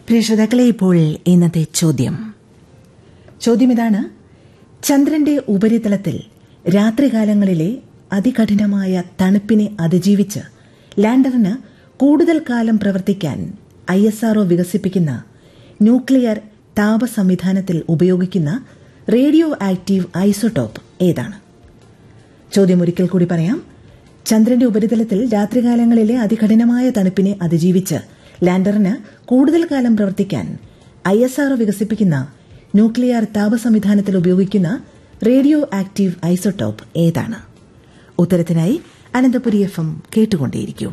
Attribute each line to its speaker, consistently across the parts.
Speaker 1: പ്രിയ ശ്രോതാക്കളെ ഇപ്പോൾ ഇന്നത്തെ ചോദ്യം ചോദ്യം ഇതാണ് ചന്ദ്രന്റെ ഉപരിതലത്തിൽ രാത്രികാലങ്ങളിലെ അതികഠിനമായ തണുപ്പിനെ അതിജീവിച്ച് ലാൻഡറിന് കൂടുതൽ കാലം പ്രവർത്തിക്കാൻ ഐ എസ് ആർഒ വികസിപ്പിക്കുന്ന ന്യൂക്ലിയർ താപ സംവിധാനത്തിൽ ഉപയോഗിക്കുന്ന റേഡിയോ ആക്റ്റീവ് ഐസോട്ടോപ്പ് ഏതാണ് ചോദ്യം ഒരിക്കൽ കൂടി പറയാം ചന്ദ്രന്റെ ഉപരിതലത്തിൽ രാത്രികാലങ്ങളിലെ അതികഠിനമായ തണുപ്പിനെ അതിജീവിച്ച് ലാൻഡറിന് കൂടുതൽ കാലം പ്രവർത്തിക്കാൻ ഐ എസ് ആർ വികസിപ്പിക്കുന്ന ന്യൂക്ലിയർ താപ സംവിധാനത്തിൽ ഉപയോഗിക്കുന്ന റേഡിയോ ആക്റ്റീവ് ഐസോട്ടോപ്പ് ഏതാണ് ഉത്തരത്തിനായി അനന്തപുരി എഫ് എം കേട്ടുകൊണ്ടേയിരിക്കൂ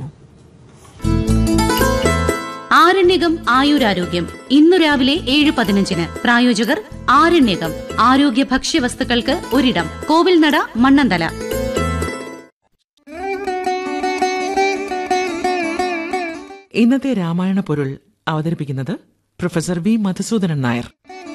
Speaker 2: ആരണ്യകം ആയുരാരോഗ്യം ഇന്നു രാവിലെ ഏഴ് പതിനഞ്ചിന് പ്രായോജകർ ആരണ്യകം ആരോഗ്യ ഭക്ഷ്യവസ്തുക്കൾക്ക് ഒരിടം കോവിൽനട മണ്ണന്തല
Speaker 3: ഇന്നത്തെ രാമായണ പൊരുൾ അവതരിപ്പിക്കുന്നത് പ്രൊഫസർ വി മധുസൂദനൻ നായർ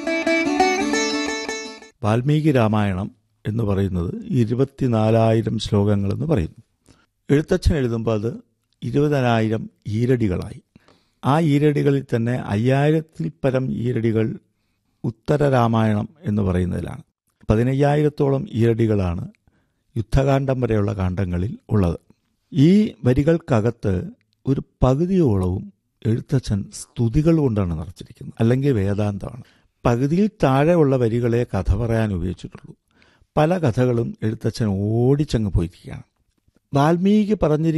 Speaker 4: വാൽമീകി രാമായണം എന്ന് പറയുന്നത് ഇരുപത്തിനാലായിരം ശ്ലോകങ്ങളെന്ന് പറയുന്നു എഴുത്തച്ഛൻ എഴുതുമ്പോൾ അത് ഇരുപതിനായിരം ഈരടികളായി ആ ഈരടികളിൽ തന്നെ അയ്യായിരത്തിൽ പരം ഈരടികൾ ഉത്തര രാമായണം എന്ന് പറയുന്നതിലാണ് പതിനയ്യായിരത്തോളം ഈരടികളാണ് യുദ്ധകാന്ഡം വരെയുള്ള കാണ്ഡങ്ങളിൽ ഉള്ളത് ഈ വരികൾക്കകത്ത് ഒരു പകുതിയോളവും എഴുത്തച്ഛൻ സ്തുതികൾ കൊണ്ടാണ് നിറച്ചിരിക്കുന്നത് അല്ലെങ്കിൽ വേദാന്തമാണ് പകുതിയിൽ താഴെയുള്ള വരികളെ കഥ പറയാൻ ഉപയോഗിച്ചിട്ടുള്ളൂ പല കഥകളും എഴുത്തച്ഛൻ ഓടിച്ചങ്ങ് പോയിരിക്കുകയാണ് വാൽമീകി പറഞ്ഞിരിക്കുന്ന